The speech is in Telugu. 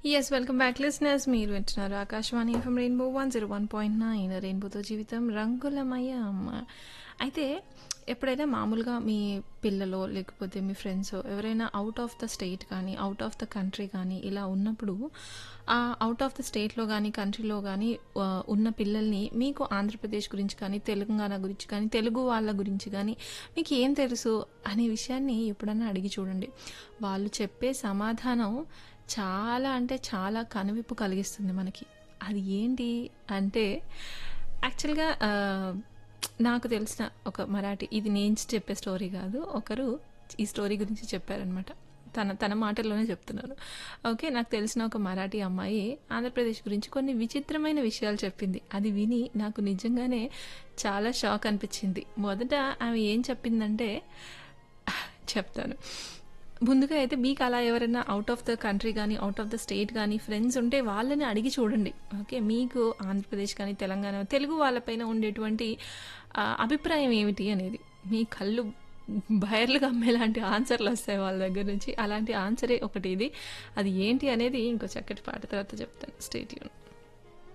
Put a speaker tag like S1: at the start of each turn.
S1: ఎస్ వెల్కమ్ బ్యాక్ లిస్నర్స్ మీరు వింటున్నారు Akashvani FM rainbow one zero one point nine రెయిన్బోతో జీవితం రంగులమయం అయితే ఎప్పుడైనా మామూలుగా మీ పిల్లలో లేకపోతే మీ ఫ్రెండ్స్ ఎవరైనా అవుట్ ఆఫ్ ద స్టేట్ కానీ అవుట్ ఆఫ్ ద కంట్రీ కానీ ఇలా ఉన్నప్పుడు ఆ అవుట్ ఆఫ్ ద స్టేట్లో కానీ కంట్రీలో కానీ ఆ, ఉన్న పిల్లల్ని మీకు ఆంధ్రప్రదేశ్ గురించి కానీ తెలంగాణ గురించి కానీ తెలుగు వాళ్ళ గురించి కానీ మీకు ఏం తెలుసు అనే విషయాన్ని ఎప్పుడన్నా అడిగి చూడండి వాళ్ళు చెప్పే సమాధానం చాలా అంటే చాలా కనువిప్పు కలిగిస్తుంది మనకి అది ఏంటి అంటే యాక్చువల్గా ఆ, నాకు తెలిసిన ఒక మరాఠీ ఇది నేను చెప్పే స్టోరీ కాదు ఒకరు ఈ స్టోరీ గురించి చెప్పారనమాట తన తన మాటల్లోనే చెప్తున్నాను ఓకే నాకు తెలిసిన ఒక మరాఠీ అమ్మాయి ఆంధ్రప్రదేశ్ గురించి కొన్ని విచిత్రమైన విషయాలు చెప్పింది అది విని నాకు నిజంగానే చాలా షాక్ అనిపించింది మొదట ఆమె ఏం చెప్పిందంటే చెప్తాను ముందుగా అయితే మీకు అలా ఎవరైనా అవుట్ ఆఫ్ ద కంట్రీ కానీ అవుట్ ఆఫ్ ద స్టేట్ కానీ ఫ్రెండ్స్ ఉంటే వాళ్ళని అడిగి చూడండి ఓకే మీకు ఆంధ్రప్రదేశ్ కానీ తెలంగాణ తెలుగు వాళ్ళపైన ఉండేటువంటి ఆ, అభిప్రాయం ఏమిటి అనేది మీ కళ్ళు బయర్లు కమ్మేలాంటి ఆన్సర్లు వస్తాయి వాళ్ళ దగ్గర నుంచి అలాంటి ఆన్సరే ఒకటి ఇది అది ఏంటి అనేది ఇంకో చక్కటి పాట తర్వాత చెప్తాను స్టేట్ యూన్